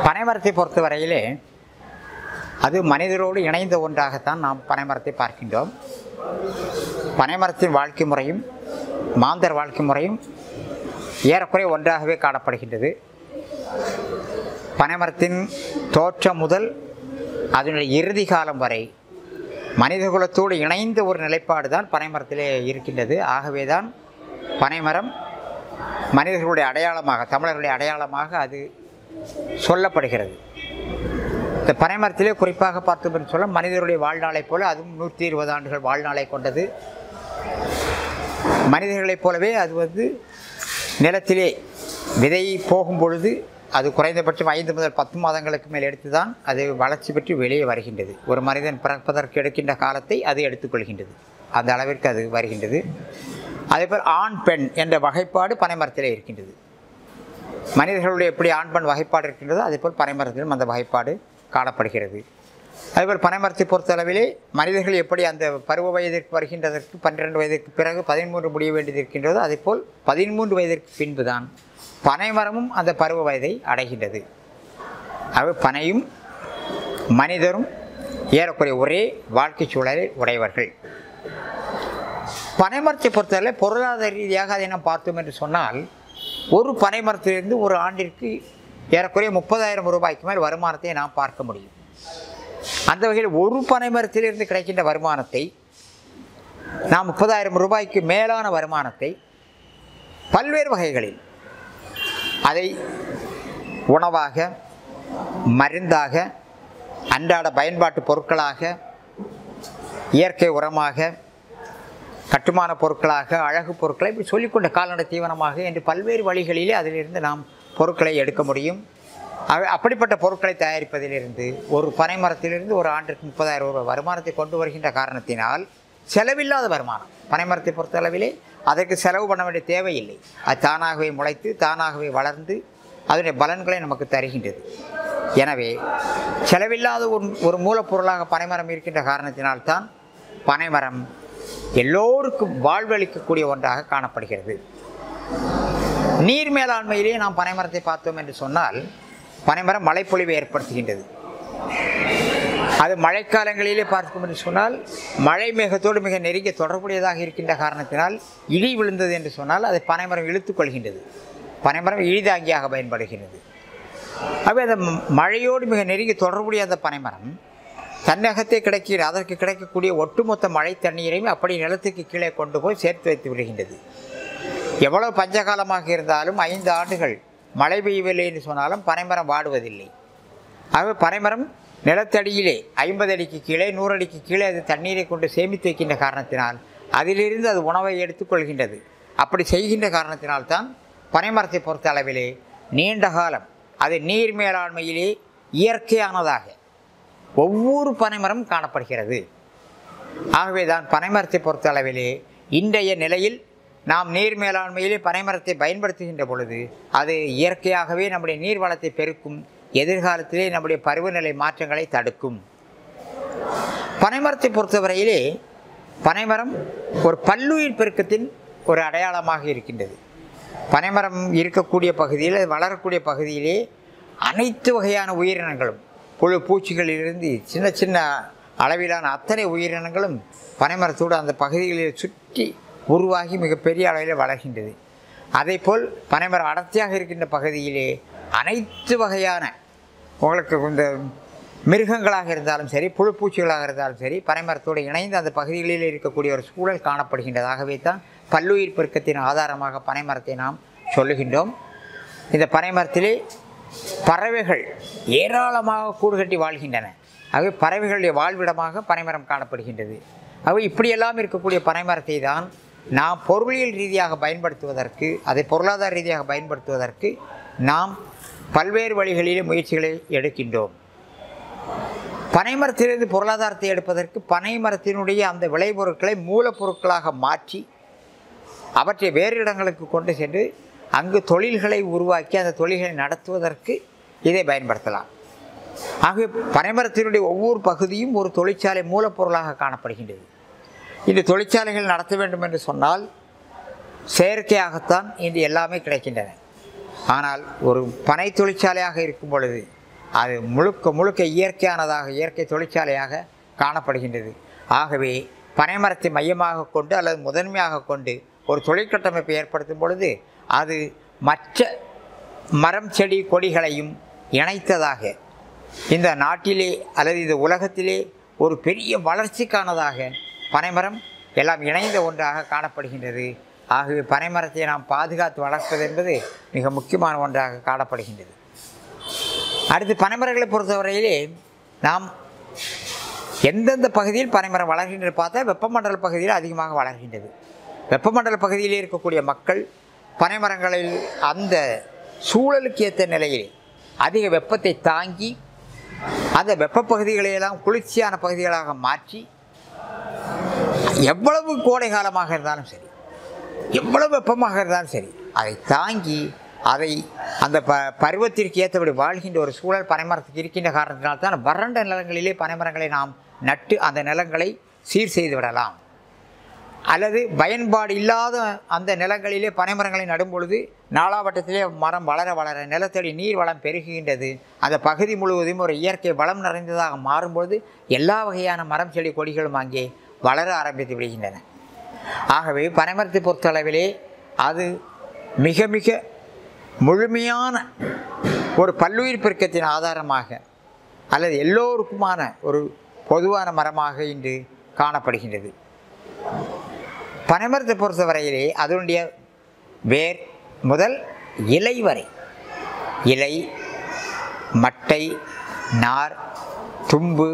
பனைமரத்தை பொறுத்தவரையிலே அது மனிதரோடு இணைந்த ஒன்றாகத்தான் நாம் பனைமரத்தை பார்க்கின்றோம் பனைமரத்தின் வாழ்க்கை முறையும் மாந்தர் வாழ்க்கை முறையும் ஏறக்குறைய ஒன்றாகவே காணப்படுகின்றது பனைமரத்தின் தோற்றம் முதல் அதனுடைய இறுதி காலம் வரை மனிதகுலத்தோடு இணைந்த ஒரு நிலைப்பாடு தான் பனைமரத்திலே இருக்கின்றது ஆகவே தான் பனைமரம் மனிதர்களுடைய அடையாளமாக தமிழர்களுடைய அடையாளமாக அது சொல்லப்படுகிறது இந்த பனைமரத்திலே குறிப்பாக பார்த்தோம் என்று சொல்ல மனிதருடைய வாழ்நாளைப் போல அதுவும் நூற்றி இருபது ஆண்டுகள் வாழ்நாளை கொண்டது மனிதர்களைப் போலவே அது வந்து நிலத்திலே விதை போகும் பொழுது அது குறைந்தபட்சம் ஐந்து முதல் பத்து மாதங்களுக்கு மேல் எடுத்து தான் அது வளர்ச்சி பெற்று வெளியே வருகின்றது ஒரு மனிதன் பிறப்பதற்கு எடுக்கின்ற காலத்தை அது எடுத்துக்கொள்கின்றது அந்த அளவிற்கு அது வருகின்றது அதேபோல் ஆண் பெண் என்ற வகைப்பாடு பனைமரத்திலே இருக்கின்றது மனிதர்களுடைய எப்படி ஆண் பெண் வகைப்பாடு இருக்கின்றதோ அதேபோல் பனைமரத்திலும் அந்த வகைப்பாடு காணப்படுகிறது அதேபோல் பனைமரத்தை பொறுத்தளவிலே மனிதர்கள் எப்படி அந்த பருவ வயதிற்கு வருகின்றதற்கு பன்னிரெண்டு வயதிற்கு பிறகு பதிமூன்று முடிய வேண்டியது இருக்கின்றதோ அதேபோல் பதிமூன்று வயதிற்கு பின்புதான் பனைமரமும் அந்த பருவ வயதை அடைகின்றது ஆகவே பனையும் மனிதரும் ஏறக்குறைய ஒரே வாழ்க்கை சூழலை உடையவர்கள் பனைமரத்தை பொறுத்தவரை பொருளாதார ரீதியாக அதை நாம் பார்த்தோம் என்று சொன்னால் ஒரு பனைமரத்திலிருந்து ஒரு ஆண்டிற்கு ஏறக்குறைய முப்பதாயிரம் ரூபாய்க்கு மேல் வருமானத்தை நாம் பார்க்க முடியும் அந்த வகையில் ஒரு பனைமரத்திலிருந்து கிடைக்கின்ற வருமானத்தை நாம் முப்பதாயிரம் ரூபாய்க்கு மேலான வருமானத்தை பல்வேறு வகைகளில் அதை உணவாக மருந்தாக அன்றாட பயன்பாட்டு பொருட்களாக இயற்கை உரமாக கட்டுமான பொருட்களாக அழகு பொருட்களை இப்படி சொல்லிக்கொண்ட கால்நடை தீவனமாக என்று பல்வேறு வழிகளிலே அதிலிருந்து நாம் பொருட்களை எடுக்க முடியும் அவை- அப்படிப்பட்ட பொருட்களை தயாரிப்பதிலிருந்து ஒரு பனைமரத்திலிருந்து ஒரு ஆண்டுக்கு முப்பதாயிரம் ரூபாய் வருமானத்தை கொண்டு வருகின்ற காரணத்தினால் செலவில்லாத வருமானம் பனைமரத்தை பொறுத்தளவிலே அதற்கு செலவு பண்ண வேண்டிய தேவையில்லை அது தானாகவே முளைத்து தானாகவே வளர்ந்து அதனுடைய பலன்களை நமக்கு தருகின்றது எனவே செலவில்லாத ஒரு ஒரு மூலப்பொருளாக பனைமரம் இருக்கின்ற காரணத்தினால்தான் பனைமரம் எல்லோருக்கும் வாழ்வளிக்கக்கூடிய ஒன்றாக காணப்படுகிறது நீர் மேலாண்மையிலே நாம் பனைமரத்தை பார்த்தோம் என்று சொன்னால் பனைமரம் மழைப்பொழிவை ஏற்படுத்துகின்றது அது மழைக்காலங்களிலே பார்த்தோம் என்று சொன்னால் மழை மேகத்தோடு மிக நெருங்கிய தொடர்புடையதாக இருக்கின்ற காரணத்தினால் இடி விழுந்தது என்று சொன்னால் அதை பனைமரம் இழுத்துக் கொள்கின்றது பனைமரம் இழிதாங்கியாக பயன்படுகின்றது ஆகவே அந்த ம- மழையோடு மிக நெருங்கி தொடர்புடைய அந்த பனைமரம் தன்னகத்தே கிடைக்கிற அதற்கு கிடைக்கக்கூடிய ஒட்டுமொத்த மழை தண்ணீரையும் அப்படி நிலத்துக்கு கீழே கொண்டு போய் சேர்த்து வைத்து விடுகின்றது எவ்வளவு பஞ்சகாலமாக இருந்தாலும் ஐந்து ஆண்டுகள் மழை பெய்யவில்லை என்று சொன்னாலும் பனைமரம் வாடுவதில்லை ஆகவே பனைமரம் நிலத்தடியிலே ஐம்பது அடிக்கு கீழே நூறு அடிக்கு கீழே அது தண்ணீரை கொண்டு சேமித்து வைக்கின்ற காரணத்தினால் அதிலிருந்து அது உணவை எடுத்துக்கொள்கின்றது அப்படி செய்கின்ற காரணத்தினால்தான் பனைமரத்தை பொறுத்த அளவிலே நீண்ட காலம் அது நீர் மேலாண்மையிலே இயற்கையானதாக ஒவ்வொரு பனைமரம் காணப்படுகிறது ஆகவே தான் பனைமரத்தை பொறுத்த அளவிலே இன்றைய நிலையில் நாம் நீர் மேலாண்மையிலே பனைமரத்தை பயன்படுத்துகின்ற பொழுது அது இயற்கையாகவே நம்முடைய நீர் வளத்தை பெருக்கும் எதிர்காலத்திலே நம்முடைய பருவநிலை மாற்றங்களை தடுக்கும் பனைமரத்தை பொறுத்தவரையிலே பனைமரம் ஒரு பல்லுயிர் பெருக்கத்தின் ஒரு அடையாளமாக இருக்கின்றது பனைமரம் இருக்கக்கூடிய பகுதியில் அது வளரக்கூடிய பகுதியிலே அனைத்து வகையான உயிரினங்களும் புழு பூச்சிகளிலிருந்து சின்ன சின்ன அளவிலான அத்தனை உயிரினங்களும் பனைமரத்தோடு அந்த பகுதிகளில் சுற்றி உருவாகி மிகப்பெரிய அளவில் வளர்கின்றது அதேபோல் பனைமரம் அடர்த்தியாக இருக்கின்ற பகுதியிலே அனைத்து வகையான உங்களுக்கு இந்த மிருகங்களாக இருந்தாலும் சரி புழுப்பூச்சிகளாக இருந்தாலும் சரி பனைமரத்தோடு இணைந்து அந்த பகுதிகளில் இருக்கக்கூடிய ஒரு சூழல் காணப்படுகின்றது ஆகவே தான் பல்லுயிர் பெருக்கத்தின் ஆதாரமாக பனைமரத்தை நாம் சொல்லுகின்றோம் இந்த பனைமரத்திலே பறவைகள் ஏராளமாக கூடு கட்டி வாழ்கின்றன ஆகவே பறவைகளுடைய வாழ்விடமாக பனைமரம் காணப்படுகின்றது ஆகவே இப்படியெல்லாம் இருக்கக்கூடிய பனைமரத்தை தான் நாம் பொருளியல் ரீதியாக பயன்படுத்துவதற்கு அதை பொருளாதார ரீதியாக பயன்படுத்துவதற்கு நாம் பல்வேறு வழிகளிலே முயற்சிகளை எடுக்கின்றோம் பனைமரத்திலிருந்து பொருளாதாரத்தை எடுப்பதற்கு பனைமரத்தினுடைய அந்த விளைபொருட்களை மூலப்பொருட்களாக மாற்றி அவற்றை வேறு இடங்களுக்கு கொண்டு சென்று அங்கு தொழில்களை உருவாக்கி அந்த தொழில்களை நடத்துவதற்கு இதை பயன்படுத்தலாம் ஆகவே பனைமரத்தினுடைய ஒவ்வொரு பகுதியும் ஒரு தொழிற்சாலை மூலப்பொருளாக காணப்படுகின்றது இந்த தொழிற்சாலைகள் நடத்த வேண்டும் என்று சொன்னால் செயற்கையாகத்தான் இன்று எல்லாமே கிடைக்கின்றன ஆனால் ஒரு பனை தொழிற்சாலையாக இருக்கும் பொழுது அது முழுக்க முழுக்க இயற்கையானதாக இயற்கை தொழிற்சாலையாக காணப்படுகின்றது ஆகவே பனைமரத்தை மையமாக கொண்டு அல்லது முதன்மையாக கொண்டு ஒரு தொழிற்கட்டமைப்பை ஏற்படுத்தும் பொழுது அது மற்ற மரம் செடி கொடிகளையும் இணைத்ததாக இந்த நாட்டிலே அல்லது இந்த உலகத்திலே ஒரு பெரிய வளர்ச்சிக்கானதாக பனைமரம் எல்லாம் இணைந்த ஒன்றாக காணப்படுகின்றது ஆகவே பனைமரத்தை நாம் பாதுகாத்து வளர்ப்பது என்பது மிக முக்கியமான ஒன்றாக காணப்படுகின்றது அடுத்து பனைமரங்களை பொறுத்தவரையிலே நாம் எந்தெந்த பகுதியில் பனைமரம் வளர்கின்றது பார்த்தா வெப்பமண்டல பகுதியில் அதிகமாக வளர்கின்றது வெப்பமண்டல பகுதியில் இருக்கக்கூடிய மக்கள் பனைமரங்களில் அந்த சூழலுக்கு ஏற்ற நிலையில் அதிக வெப்பத்தை தாங்கி அந்த வெப்ப பகுதிகளையெல்லாம் குளிர்ச்சியான பகுதிகளாக மாற்றி எவ்வளவு கோடை காலமாக இருந்தாலும் சரி எவ்வளவு வெப்பமாக இருந்தாலும் சரி அதை தாங்கி அதை அந்த ப பருவத்திற்கு ஏற்றபடி வாழ்கின்ற ஒரு சூழல் பனைமரத்துக்கு இருக்கின்ற காரணத்தினால்தான் வறண்ட நிலங்களிலே பனைமரங்களை நாம் நட்டு அந்த நிலங்களை சீர் செய்து விடலாம் அல்லது பயன்பாடு இல்லாத அந்த நிலங்களிலே பனைமரங்களை நடும் பொழுது நாலாவட்டத்திலே மரம் வளர வளர நிலத்தடி நீர் வளம் பெருகுகின்றது அந்த பகுதி முழுவதும் ஒரு இயற்கை வளம் நிறைந்ததாக மாறும்பொழுது எல்லா வகையான மரம் செடி கொடிகளும் அங்கே வளர ஆரம்பித்து விடுகின்றன ஆகவே பனைமரத்தை பொறுத்தளவிலே அது மிக மிக முழுமையான ஒரு பல்லுயிர் பெருக்கத்தின் ஆதாரமாக அல்லது எல்லோருக்குமான ஒரு பொதுவான மரமாக இன்று காணப்படுகின்றது பனைமரத்தை பொறுத்தவரையிலே அதனுடைய வேர் முதல் இலை வரை இலை மட்டை நார் தும்பு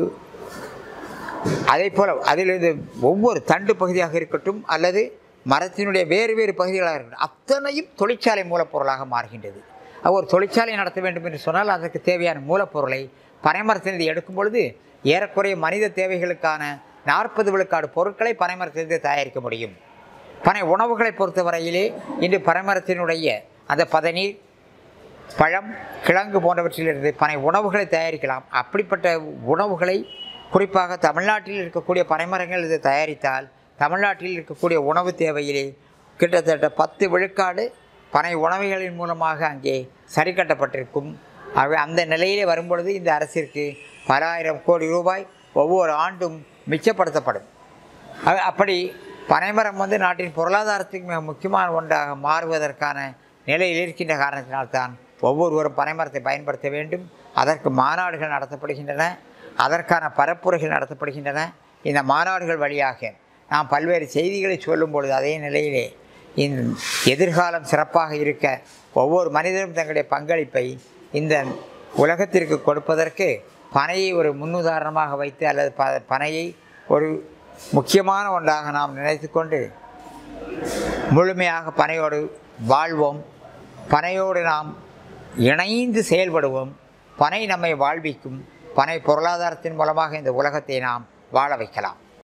அதே போல் அதிலிருந்து ஒவ்வொரு தண்டு பகுதியாக இருக்கட்டும் அல்லது மரத்தினுடைய வேறு வேறு பகுதிகளாக இருக்கட்டும் அத்தனையும் தொழிற்சாலை மூலப்பொருளாக மாறுகின்றது அது ஒரு தொழிற்சாலை நடத்த வேண்டும் என்று சொன்னால் அதற்கு தேவையான மூலப்பொருளை பனைமரத்திலிருந்து எடுக்கும் பொழுது ஏறக்குறைய மனித தேவைகளுக்கான நாற்பது விழுக்காடு பொருட்களை பனைமரத்திலிருந்து தயாரிக்க முடியும் பனை உணவுகளை பொறுத்தவரையிலே இன்று பனைமரத்தினுடைய அந்த பதநீர் பழம் கிழங்கு போன்றவற்றிலிருந்து பனை உணவுகளை தயாரிக்கலாம் அப்படிப்பட்ட உணவுகளை குறிப்பாக தமிழ்நாட்டில் இருக்கக்கூடிய பனைமரங்கள் இதை தயாரித்தால் தமிழ்நாட்டில் இருக்கக்கூடிய உணவு தேவையிலே கிட்டத்தட்ட பத்து விழுக்காடு பனை உணவுகளின் மூலமாக அங்கே சரி கட்டப்பட்டிருக்கும் ஆகவே அந்த நிலையிலே வரும்பொழுது இந்த அரசிற்கு பல ஆயிரம் கோடி ரூபாய் ஒவ்வொரு ஆண்டும் மிச்சப்படுத்தப்படும் அ- அப்படி பனைமரம் வந்து நாட்டின் பொருளாதாரத்துக்கு மிக முக்கியமான ஒன்றாக மாறுவதற்கான நிலையில் இருக்கின்ற காரணத்தினால்தான் ஒவ்வொருவரும் பனைமரத்தை பயன்படுத்த வேண்டும் அதற்கு மாநாடுகள் நடத்தப்படுகின்றன அதற்கான பரப்புரைகள் நடத்தப்படுகின்றன இந்த மாநாடுகள் வழியாக நாம் பல்வேறு செய்திகளை சொல்லும் பொழுது அதே நிலையிலே இந்த எதிர்காலம் சிறப்பாக இருக்க ஒவ்வொரு மனிதரும் தங்களுடைய பங்களிப்பை இந்த உலகத்திற்கு கொடுப்பதற்கு பனையை ஒரு முன்னுதாரணமாக வைத்து அல்லது ப பனையை ஒரு முக்கியமான ஒன்றாக நாம் நினைத்துக்கொண்டு முழுமையாக பனையோடு வாழ்வோம் பனையோடு நாம் இணைந்து செயல்படுவோம் பனை நம்மை வாழ்விக்கும் பனை பொருளாதாரத்தின் மூலமாக இந்த உலகத்தை நாம் வாழ வைக்கலாம்